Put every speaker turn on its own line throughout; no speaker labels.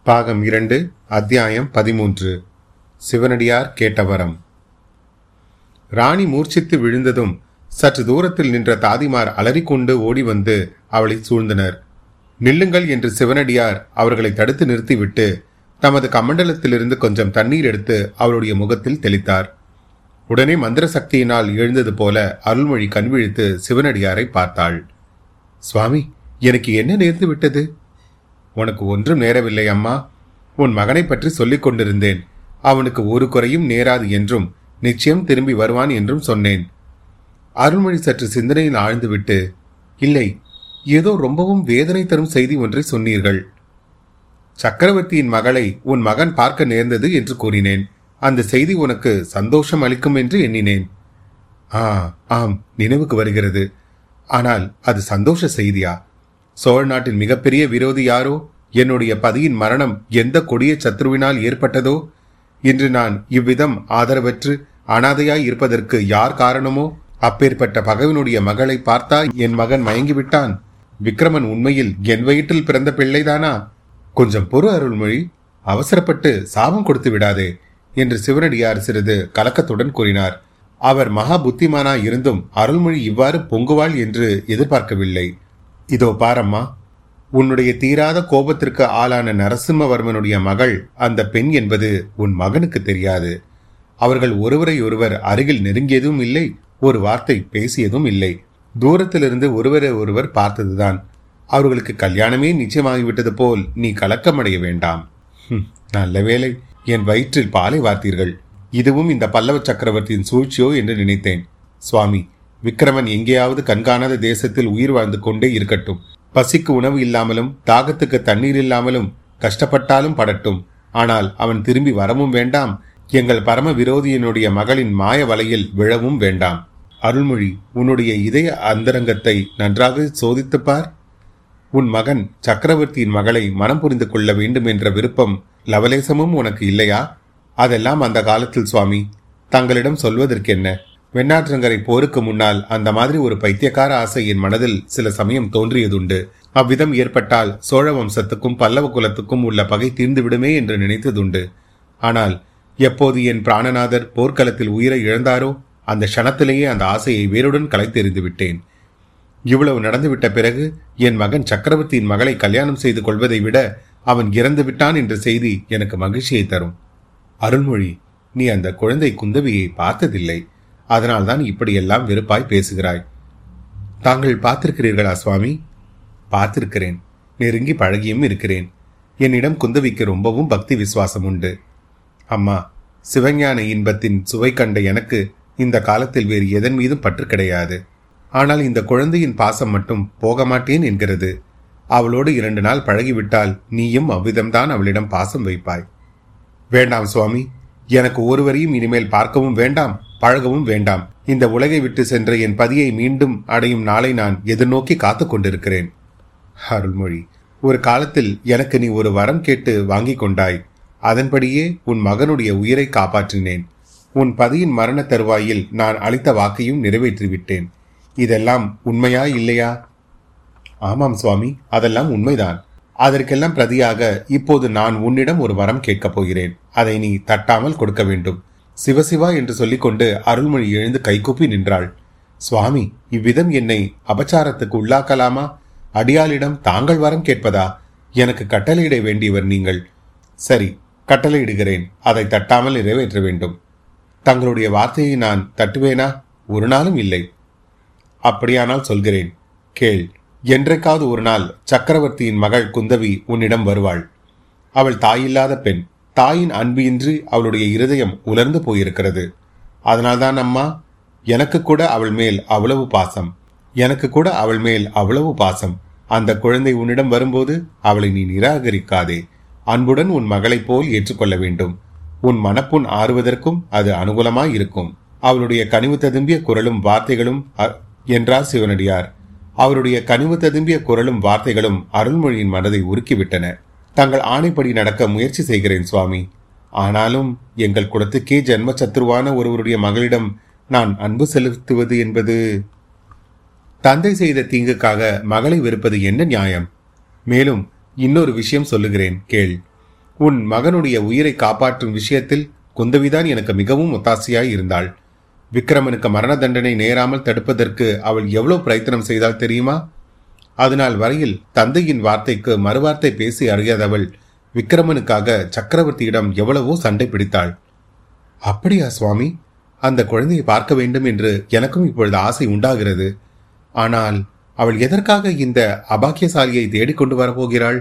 பாகம் இரண்டு அத்தியாயம் பதிமூன்று சிவனடியார் கேட்டவரம் ராணி மூர்ச்சித்து விழுந்ததும் சற்று தூரத்தில் நின்ற தாதிமார் அலறிக்கொண்டு ஓடி வந்து அவளை சூழ்ந்தனர் நில்லுங்கள் என்று சிவனடியார் அவர்களை தடுத்து நிறுத்திவிட்டு தமது கமண்டலத்திலிருந்து கொஞ்சம் தண்ணீர் எடுத்து அவளுடைய முகத்தில் தெளித்தார் உடனே மந்திர சக்தியினால் எழுந்தது போல அருள்மொழி கண்விழித்து சிவனடியாரை பார்த்தாள் சுவாமி எனக்கு என்ன நேர்ந்து விட்டது உனக்கு ஒன்றும் நேரவில்லை அம்மா உன் மகனை பற்றி சொல்லிக் கொண்டிருந்தேன் அவனுக்கு ஒரு குறையும் நேராது என்றும் நிச்சயம் திரும்பி வருவான் என்றும் சொன்னேன் அருள்மொழி சற்று சிந்தனையில் ஆழ்ந்துவிட்டு இல்லை ஏதோ ரொம்பவும் வேதனை தரும் செய்தி ஒன்றை சொன்னீர்கள் சக்கரவர்த்தியின் மகளை உன் மகன் பார்க்க நேர்ந்தது என்று கூறினேன் அந்த செய்தி உனக்கு சந்தோஷம் அளிக்கும் என்று எண்ணினேன் ஆ ஆம் நினைவுக்கு வருகிறது ஆனால் அது சந்தோஷ செய்தியா சோழ நாட்டின் மிகப்பெரிய விரோதி யாரோ என்னுடைய பதியின் மரணம் எந்த கொடிய சத்ருவினால் ஏற்பட்டதோ இன்று நான் இவ்விதம் ஆதரவற்று அனாதையாய் இருப்பதற்கு யார் காரணமோ அப்பேற்பட்ட பகவனுடைய மகளை பார்த்தா என் மகன் மயங்கிவிட்டான் விக்ரமன் உண்மையில் என் வயிற்றில் பிறந்த பிள்ளைதானா கொஞ்சம் பொறு அருள்மொழி அவசரப்பட்டு சாபம் கொடுத்து விடாதே என்று சிவனடியார் சிறிது கலக்கத்துடன் கூறினார் அவர் மகா புத்திமானா இருந்தும் அருள்மொழி இவ்வாறு பொங்குவாள் என்று எதிர்பார்க்கவில்லை இதோ பாரம்மா உன்னுடைய தீராத கோபத்திற்கு ஆளான நரசிம்மவர்மனுடைய மகள் அந்த பெண் என்பது உன் மகனுக்கு தெரியாது அவர்கள் ஒருவரை ஒருவர் அருகில் நெருங்கியதும் இல்லை ஒரு வார்த்தை பேசியதும் இல்லை தூரத்திலிருந்து ஒருவரை ஒருவர் பார்த்ததுதான் அவர்களுக்கு கல்யாணமே நிச்சயமாகிவிட்டது போல் நீ கலக்கமடைய வேண்டாம் ஹும், நல்ல வேளை என் வயிற்றில் பாலை வார்த்தீர்கள் இதுவும் இந்த பல்லவ சக்கரவர்த்தியின் சூழ்ச்சியோ என்று நினைத்தேன் சுவாமி விக்ரமன் எங்கேயாவது கண்காணாத தேசத்தில் உயிர் வாழ்ந்து கொண்டே இருக்கட்டும் பசிக்கு உணவு இல்லாமலும் தாகத்துக்கு தண்ணீர் இல்லாமலும் கஷ்டப்பட்டாலும் படட்டும் ஆனால் அவன் திரும்பி வரவும் வேண்டாம் எங்கள் பரம விரோதியினுடைய மகளின் மாய வலையில் விழவும் வேண்டாம் அருள்மொழி உன்னுடைய இதய அந்தரங்கத்தை நன்றாக சோதித்துப் பார் உன் மகன் சக்கரவர்த்தியின் மகளை மனம் புரிந்து கொள்ள வேண்டும் என்ற விருப்பம் லவலேசமும் உனக்கு இல்லையா அதெல்லாம் அந்த காலத்தில் சுவாமி தங்களிடம் சொல்வதற்கென்ன வெண்ணாற்றங்கரை போருக்கு முன்னால் அந்த மாதிரி ஒரு பைத்தியக்கார ஆசை என் மனதில் சில சமயம் தோன்றியதுண்டு அவ்விதம் ஏற்பட்டால் சோழ வம்சத்துக்கும் பல்லவ குலத்துக்கும் உள்ள பகை தீர்ந்துவிடுமே என்று நினைத்ததுண்டு ஆனால் எப்போது என் பிராணநாதர் போர்க்களத்தில் உயிரை இழந்தாரோ அந்த க்ஷணத்திலேயே அந்த ஆசையை வேருடன் கலைத்தெறிந்து விட்டேன் இவ்வளவு நடந்துவிட்ட பிறகு என் மகன் சக்கரவர்த்தியின் மகளை கல்யாணம் செய்து கொள்வதை விட அவன் இறந்து விட்டான் என்ற செய்தி எனக்கு மகிழ்ச்சியை தரும் அருள்மொழி நீ அந்த குழந்தை குந்தவியை பார்த்ததில்லை அதனால்தான் இப்படியெல்லாம் வெறுப்பாய் பேசுகிறாய் தாங்கள் பார்த்திருக்கிறீர்களா சுவாமி பார்த்திருக்கிறேன் நெருங்கி பழகியும் இருக்கிறேன் என்னிடம் குந்தவிக்கு ரொம்பவும் பக்தி விசுவாசம் உண்டு அம்மா சிவஞான இன்பத்தின் சுவை கண்ட எனக்கு இந்த காலத்தில் வேறு எதன் மீதும் பற்று கிடையாது ஆனால் இந்த குழந்தையின் பாசம் மட்டும் போக மாட்டேன் என்கிறது அவளோடு இரண்டு நாள் பழகிவிட்டால் நீயும் அவ்விதம்தான் அவளிடம் பாசம் வைப்பாய் வேண்டாம் சுவாமி எனக்கு ஒருவரையும் இனிமேல் பார்க்கவும் வேண்டாம் பழகவும் வேண்டாம் இந்த உலகை விட்டு சென்ற என் பதியை மீண்டும் அடையும் நாளை நான் எதிர்நோக்கி காத்துக் கொண்டிருக்கிறேன் அருள்மொழி ஒரு காலத்தில் எனக்கு நீ ஒரு வரம் கேட்டு வாங்கிக் கொண்டாய் அதன்படியே உன் மகனுடைய உயிரை காப்பாற்றினேன் உன் பதியின் மரண தருவாயில் நான் அளித்த வாக்கையும் நிறைவேற்றிவிட்டேன் இதெல்லாம் உண்மையா இல்லையா ஆமாம் சுவாமி அதெல்லாம் உண்மைதான் அதற்கெல்லாம் பிரதியாக இப்போது நான் உன்னிடம் ஒரு வரம் கேட்கப் போகிறேன் அதை நீ தட்டாமல் கொடுக்க வேண்டும் சிவசிவா என்று சொல்லிக்கொண்டு அருள்மொழி எழுந்து கைகூப்பி நின்றாள் சுவாமி இவ்விதம் என்னை அபச்சாரத்துக்கு உள்ளாக்கலாமா அடியாளிடம் தாங்கள் வரம் கேட்பதா எனக்கு கட்டளையிட வேண்டியவர் நீங்கள் சரி கட்டளையிடுகிறேன் அதை தட்டாமல் நிறைவேற்ற வேண்டும் தங்களுடைய வார்த்தையை நான் தட்டுவேனா ஒரு நாளும் இல்லை அப்படியானால் சொல்கிறேன் கேள் என்றைக்காவது ஒரு நாள் சக்கரவர்த்தியின் மகள் குந்தவி உன்னிடம் வருவாள் அவள் தாயில்லாத பெண் தாயின் அன்பின்றி அவளுடைய இருதயம் உலர்ந்து போயிருக்கிறது அதனால்தான் அம்மா எனக்கு கூட அவள் மேல் அவ்வளவு பாசம் எனக்கு கூட அவள் மேல் அவ்வளவு பாசம் அந்த குழந்தை உன்னிடம் வரும்போது அவளை நீ நிராகரிக்காதே அன்புடன் உன் மகளைப் போல் ஏற்றுக்கொள்ள வேண்டும் உன் மனப்புண் ஆறுவதற்கும் அது அனுகூலமாய் இருக்கும் அவளுடைய கனிவு ததும்பிய குரலும் வார்த்தைகளும் அ- என்றார் சிவனடியார் அவருடைய கனிவு ததும்பிய குரலும் வார்த்தைகளும் அருள்மொழியின் மனதை உருக்கிவிட்டன தங்கள் ஆணைப்படி நடக்க முயற்சி செய்கிறேன் சுவாமி ஆனாலும் எங்கள் குலத்துக்கே ஜென்ம சத்ருவான ஒருவருடைய மகளிடம் நான் அன்பு செலுத்துவது என்பது தந்தை செய்த தீங்குக்காக மகளை வெறுப்பது என்ன நியாயம் மேலும் இன்னொரு விஷயம் சொல்லுகிறேன் கேள் உன் மகனுடைய உயிரை காப்பாற்றும் விஷயத்தில் குந்தவிதான் எனக்கு மிகவும் ஒத்தாசையாய் இருந்தாள் விக்ரமனுக்கு மரண தண்டனை நேராமல் தடுப்பதற்கு அவள் எவ்வளவு பிரயத்தனம் செய்தால் தெரியுமா அதனால் வரையில் தந்தையின் வார்த்தைக்கு மறுவார்த்தை பேசி அறியாதவள் விக்ரமனுக்காக சக்கரவர்த்தியிடம் எவ்வளவோ சண்டை பிடித்தாள் அப்படியா சுவாமி அந்த குழந்தையை பார்க்க வேண்டும் என்று எனக்கும் இப்பொழுது ஆசை உண்டாகிறது ஆனால் அவள் எதற்காக இந்த அபாக்கியசாலியை தேடிக்கொண்டு வரப்போகிறாள்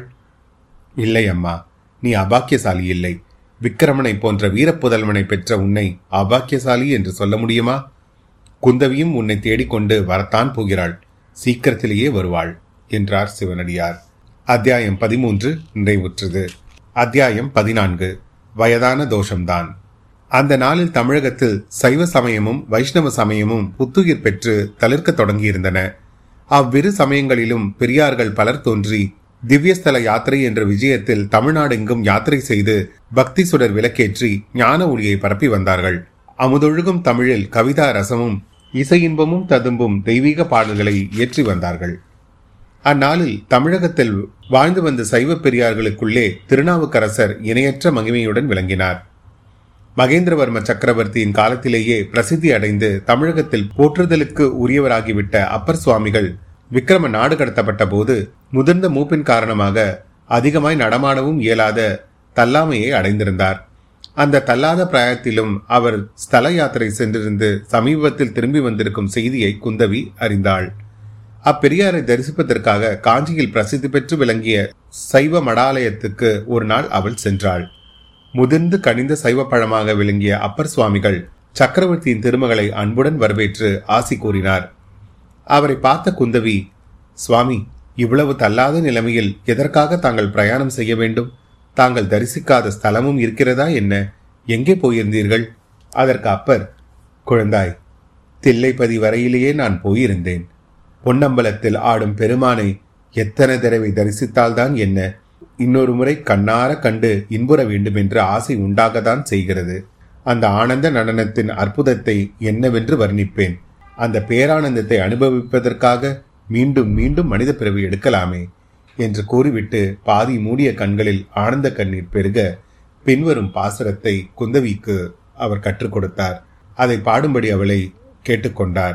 இல்லை அம்மா நீ அபாக்கியசாலி இல்லை விக்கிரமனை போன்ற வீரப்புதல்வனை பெற்ற உன்னை அபாக்கியசாலி என்று சொல்ல முடியுமா குந்தவியும் உன்னை தேடிக்கொண்டு வரத்தான் போகிறாள் சீக்கிரத்திலேயே வருவாள் என்றார் சிவனடியார் அத்தியாயம் பதிமூன்று நிறைவுற்றது அத்தியாயம் பதினான்கு வயதான தோஷம்தான் அந்த நாளில் தமிழகத்தில் சைவ சமயமும் வைஷ்ணவ சமயமும் புத்துயிர் பெற்று தளிர்க்க தொடங்கியிருந்தன அவ்விரு சமயங்களிலும் பெரியார்கள் பலர் தோன்றி திவ்யஸ்தல யாத்திரை என்ற விஜயத்தில் தமிழ்நாடெங்கும் யாத்திரை செய்து பக்தி சுடர் விளக்கேற்றி ஞான ஒளியை பரப்பி வந்தார்கள் அமுதொழுகும் தமிழில் கவிதா ரசமும் இசையின்பமும் ததும்பும் தெய்வீக பாடல்களை ஏற்றி வந்தார்கள் அந்நாளில் தமிழகத்தில் வாழ்ந்து வந்த சைவ பெரியார்களுக்குள்ளே திருநாவுக்கரசர் இணையற்ற மகிமையுடன் விளங்கினார் மகேந்திரவர்ம சக்கரவர்த்தியின் காலத்திலேயே பிரசித்தி அடைந்து தமிழகத்தில் போற்றுதலுக்கு உரியவராகிவிட்ட அப்பர் சுவாமிகள் விக்ரம நாடு கடத்தப்பட்ட போது முதிர்ந்த மூப்பின் காரணமாக அதிகமாய் நடமாடவும் இயலாத தல்லாமையை அடைந்திருந்தார் அந்த தள்ளாத பிராயத்திலும் அவர் ஸ்தல யாத்திரை சென்றிருந்து சமீபத்தில் திரும்பி வந்திருக்கும் செய்தியை குந்தவி அறிந்தாள் அப்பெரியாரை தரிசிப்பதற்காக காஞ்சியில் பிரசித்தி பெற்று விளங்கிய சைவ மடாலயத்துக்கு ஒரு நாள் அவள் சென்றாள் முதிர்ந்து கனிந்த சைவ பழமாக விளங்கிய அப்பர் சுவாமிகள் சக்கரவர்த்தியின் திருமகளை அன்புடன் வரவேற்று ஆசி கூறினார் அவரை பார்த்த குந்தவி சுவாமி இவ்வளவு தள்ளாத நிலைமையில் எதற்காக தாங்கள் பிரயாணம் செய்ய வேண்டும் தாங்கள் தரிசிக்காத ஸ்தலமும் இருக்கிறதா என்ன எங்கே போயிருந்தீர்கள் அதற்கு அப்பர் குழந்தாய் தில்லைப்பதி வரையிலேயே நான் போயிருந்தேன் பொன்னம்பலத்தில் ஆடும் பெருமானை எத்தனை தடவை தரிசித்தால்தான் என்ன இன்னொரு முறை கண்ணார கண்டு இன்புற வேண்டும் என்று ஆசை உண்டாகத்தான் செய்கிறது அந்த ஆனந்த நடனத்தின் அற்புதத்தை என்னவென்று வர்ணிப்பேன் அந்த பேரானந்தத்தை அனுபவிப்பதற்காக மீண்டும் மீண்டும் மனித பிறவி எடுக்கலாமே என்று கூறிவிட்டு பாதி மூடிய கண்களில் ஆனந்த கண்ணீர் பெருக பின்வரும் பாசரத்தை குந்தவிக்கு அவர் கற்றுக் கொடுத்தார் அதை பாடும்படி அவளை கேட்டுக்கொண்டார்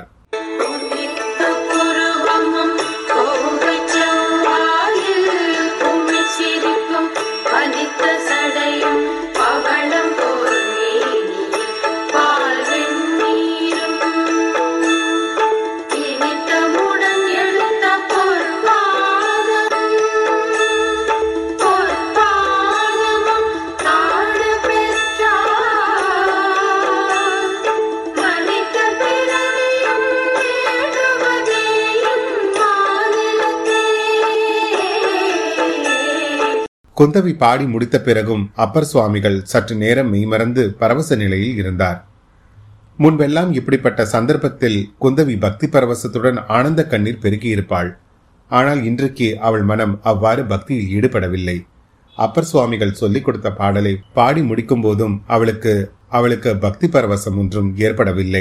குந்தவி பாடி முடித்த பிறகும் அப்பர் சுவாமிகள் சற்று நேரம் மெய்மறந்து பரவச நிலையில் இருந்தார் முன்பெல்லாம் இப்படிப்பட்ட சந்தர்ப்பத்தில் குந்தவி பக்தி பரவசத்துடன் ஆனந்த கண்ணீர் பெருகியிருப்பாள் ஆனால் இன்றைக்கு அவள் மனம் அவ்வாறு பக்தியில் ஈடுபடவில்லை அப்பர் சுவாமிகள் சொல்லிக் கொடுத்த பாடலை பாடி முடிக்கும் போதும் அவளுக்கு அவளுக்கு பக்தி பரவசம் ஒன்றும் ஏற்படவில்லை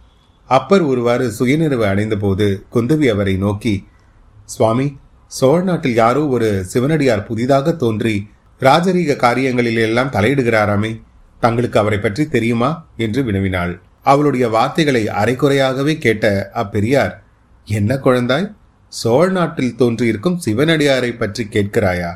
அப்பர் ஒருவாறு சுயநிறைவு அடைந்த போது குந்தவி அவரை நோக்கி சுவாமி சோழ நாட்டில் யாரோ ஒரு சிவனடியார் புதிதாக தோன்றி ராஜரீக காரியங்களில் எல்லாம் தலையிடுகிறாராமே தங்களுக்கு அவரை பற்றி தெரியுமா என்று வினவினாள் அவளுடைய வார்த்தைகளை அரைக்குறையாகவே கேட்ட அப்பெரியார் என்ன குழந்தாய் சோழ நாட்டில் தோன்றியிருக்கும் சிவனடியாரை பற்றி கேட்கிறாயா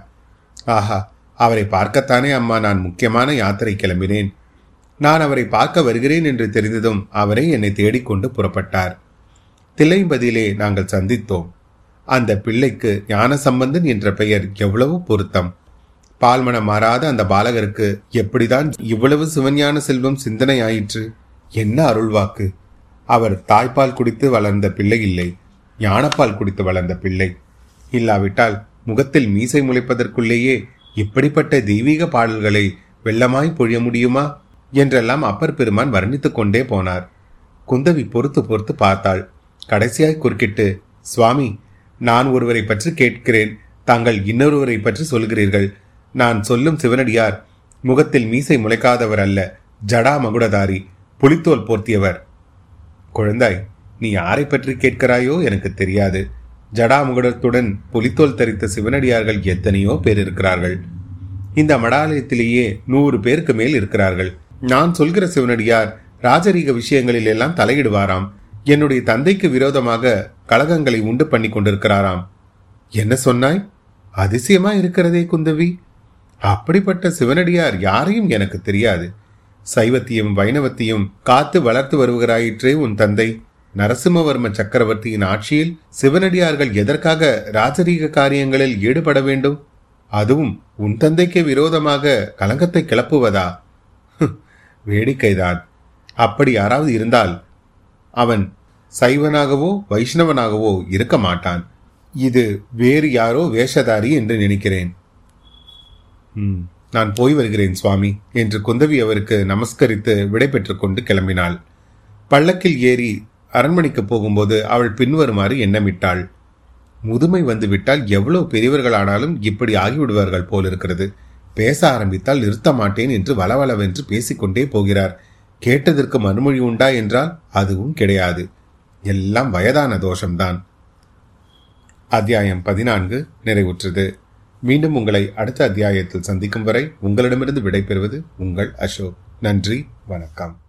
ஆஹா அவரை பார்க்கத்தானே அம்மா நான் முக்கியமான யாத்திரை கிளம்பினேன் நான் அவரை பார்க்க வருகிறேன் என்று தெரிந்ததும் அவரை என்னை தேடிக்கொண்டு புறப்பட்டார் தில்லைம்பதியிலே நாங்கள் சந்தித்தோம் அந்த பிள்ளைக்கு ஞான சம்பந்தன் என்ற பெயர் எவ்வளவு பொருத்தம் பால்மனம் மாறாத அந்த பாலகருக்கு எப்படிதான் இவ்வளவு சிவஞான செல்வம் சிந்தனை ஆயிற்று என்ன அருள்வாக்கு அவர் தாய்ப்பால் குடித்து வளர்ந்த பிள்ளை இல்லை ஞானப்பால் குடித்து வளர்ந்த பிள்ளை இல்லாவிட்டால் முகத்தில் மீசை முளைப்பதற்குள்ளேயே இப்படிப்பட்ட தெய்வீக பாடல்களை வெள்ளமாய் பொழிய முடியுமா என்றெல்லாம் அப்பர் பெருமான் வர்ணித்துக் கொண்டே போனார் குந்தவி பொறுத்து பொறுத்து பார்த்தாள் கடைசியாய் குறுக்கிட்டு சுவாமி நான் ஒருவரை பற்றி கேட்கிறேன் தாங்கள் இன்னொருவரை பற்றி சொல்கிறீர்கள் நான் சொல்லும் சிவனடியார் முகத்தில் மீசை முளைக்காதவர் அல்ல ஜடா மகுடதாரி புலித்தோல் போர்த்தியவர் குழந்தாய் நீ யாரை பற்றி கேட்கிறாயோ எனக்கு தெரியாது ஜடாமுகுடத்துடன் புலித்தோல் தரித்த சிவனடியார்கள் எத்தனையோ பேர் இருக்கிறார்கள் இந்த மடாலயத்திலேயே நூறு பேருக்கு மேல் இருக்கிறார்கள் நான் சொல்கிற சிவனடியார் ராஜரீக விஷயங்களில் எல்லாம் தலையிடுவாராம் என்னுடைய தந்தைக்கு விரோதமாக கழகங்களை உண்டு பண்ணி கொண்டிருக்கிறாராம் என்ன சொன்னாய் அதிசயமா இருக்கிறதே குந்தவி அப்படிப்பட்ட சிவனடியார் யாரையும் எனக்கு தெரியாது சைவத்தையும் வைணவத்தையும் காத்து வளர்த்து வருகிறாயிற்றே உன் தந்தை நரசிம்மவர்ம சக்கரவர்த்தியின் ஆட்சியில் சிவனடியார்கள் எதற்காக ராஜரீக காரியங்களில் ஈடுபட வேண்டும் அதுவும் உன் தந்தைக்கு விரோதமாக கலங்கத்தை கிளப்புவதா வேடிக்கைதான் அப்படி யாராவது இருந்தால் அவன் சைவனாகவோ வைஷ்ணவனாகவோ இருக்க மாட்டான் இது வேறு யாரோ வேஷதாரி என்று நினைக்கிறேன் நான் போய் வருகிறேன் சுவாமி என்று குந்தவி அவருக்கு நமஸ்கரித்து விடை கொண்டு கிளம்பினாள் பள்ளக்கில் ஏறி அரண்மனைக்கு போகும்போது அவள் பின்வருமாறு எண்ணமிட்டாள் முதுமை வந்துவிட்டால் எவ்வளவு பெரியவர்களானாலும் இப்படி ஆகிவிடுவார்கள் போலிருக்கிறது பேச ஆரம்பித்தால் நிறுத்த மாட்டேன் என்று வளவளவென்று பேசிக்கொண்டே போகிறார் கேட்டதற்கு மறுமொழி உண்டா என்றால் அதுவும் கிடையாது எல்லாம் வயதான தோஷம்தான் அத்தியாயம் பதினான்கு நிறைவுற்றது மீண்டும் உங்களை அடுத்த அத்தியாயத்தில் சந்திக்கும் வரை உங்களிடமிருந்து விடைபெறுவது உங்கள் அசோக் நன்றி வணக்கம்